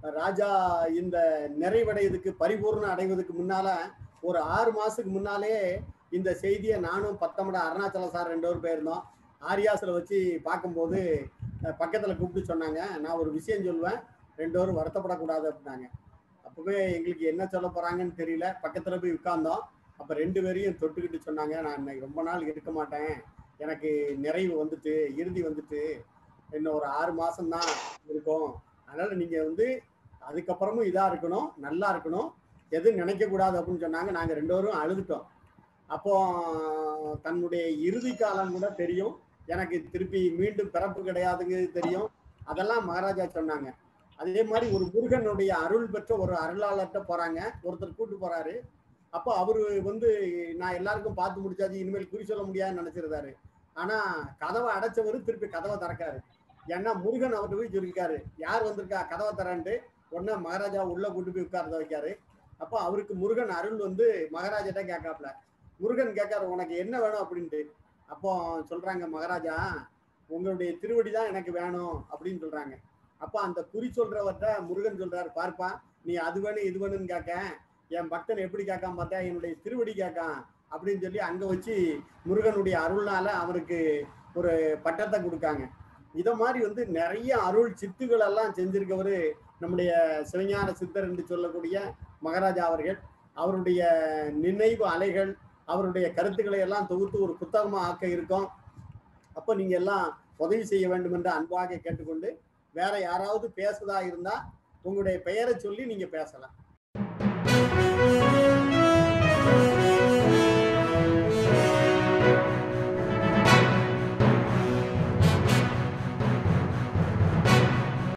ராஜா இந்த நிறைவடைவதுக்கு பரிபூர்ணம் அடைவதற்கு முன்னால ஒரு ஆறு மாசத்துக்கு முன்னாலே இந்த செய்தியை நானும் பத்தமட அருணாச்சலம் சார் ரெண்டு பேரும் போயிருந்தோம் ஆரியாசில் வச்சு பார்க்கும்போது அஹ், பக்கத்துல கூப்பிட்டு சொன்னாங்க நான் ஒரு விஷயம் சொல்லுவேன் ரெண்டு பேரும் வருத்தப்படக்கூடாது அப்படின்னாங்க அப்பவே எங்களுக்கு என்ன சொல்ல போறாங்கன்னு தெரியல பக்கத்துல போய் உட்கார்ந்தோம் அப்ப ரெண்டு பேரையும் தொட்டுக்கிட்டு சொன்னாங்க நான் இன்னைக்கு ரொம்ப நாள் இருக்க மாட்டேன் எனக்கு நிறைவு வந்துட்டு இறுதி வந்துட்டு இன்னும் ஒரு ஆறு மாசம் தான் இருக்கும் அதனால நீங்க வந்து அதுக்கப்புறமும் இதா இருக்கணும் நல்லா இருக்கணும் எதுவும் நினைக்க கூடாது அப்படின்னு சொன்னாங்க நாங்க ரெண்டு பேரும் அழுதுட்டோம் அப்போ தன்னுடைய இறுதி காலம் கூட தெரியும் எனக்கு திருப்பி மீண்டும் பிறப்பு கிடையாதுங்கிறது தெரியும் அதெல்லாம் மகாராஜா சொன்னாங்க அதே மாதிரி ஒரு முருகனுடைய அருள் பெற்ற ஒரு அருளாளர்கிட்ட போறாங்க ஒருத்தர் கூட்டு போறாரு அப்போ அவரு வந்து நான் எல்லாருக்கும் பார்த்து முடிச்சாச்சு இனிமேல் குறி சொல்ல முடியாதுன்னு நினைச்சிருந்தாரு ஆனா கதவை அடைச்சவரு திருப்பி கதவை திறக்காரு ஏன்னா முருகன் அவர்கிட்ட போய் சொல்லியிருக்காரு யார் வந்திருக்கா கதவை தரேன்ட்டு உடனே மகாராஜா உள்ள கூட்டு போய் உட்கார்ந்து வைக்காரு அப்போ அவருக்கு முருகன் அருள் வந்து மகாராஜாட்ட கேட்காப்ல முருகன் கேட்காரு உனக்கு என்ன வேணும் அப்படின்ட்டு அப்போ சொல்றாங்க மகாராஜா உங்களுடைய திருவடி தான் எனக்கு வேணும் அப்படின்னு சொல்றாங்க அப்போ அந்த குறி சொல்றவர்கிட்ட முருகன் சொல்றாரு பார்ப்பா நீ அது வேணும் இது வேணும்னு கேட்க என் பக்தன் எப்படி கேட்காம பார்த்தா என்னுடைய திருவடி கேட்கான் அப்படின்னு சொல்லி அங்க வச்சு முருகனுடைய அருள்னால அவருக்கு ஒரு பட்டத்தை கொடுக்காங்க இத மாதிரி வந்து நிறைய அருள் சித்துகள் எல்லாம் செஞ்சிருக்கவரு நம்முடைய சிவஞான சித்தர் என்று சொல்லக்கூடிய மகாராஜா அவர்கள் அவருடைய நினைவு அலைகள் அவருடைய கருத்துக்களை எல்லாம் தொகுத்து ஒரு புத்தகமா ஆக்க இருக்கோம் அப்ப நீங்க எல்லாம் உதவி செய்ய வேண்டும் என்று அன்பாக கேட்டுக்கொண்டு வேற யாராவது பேசுதா இருந்தா உங்களுடைய பெயரை சொல்லி நீங்க பேசலாம்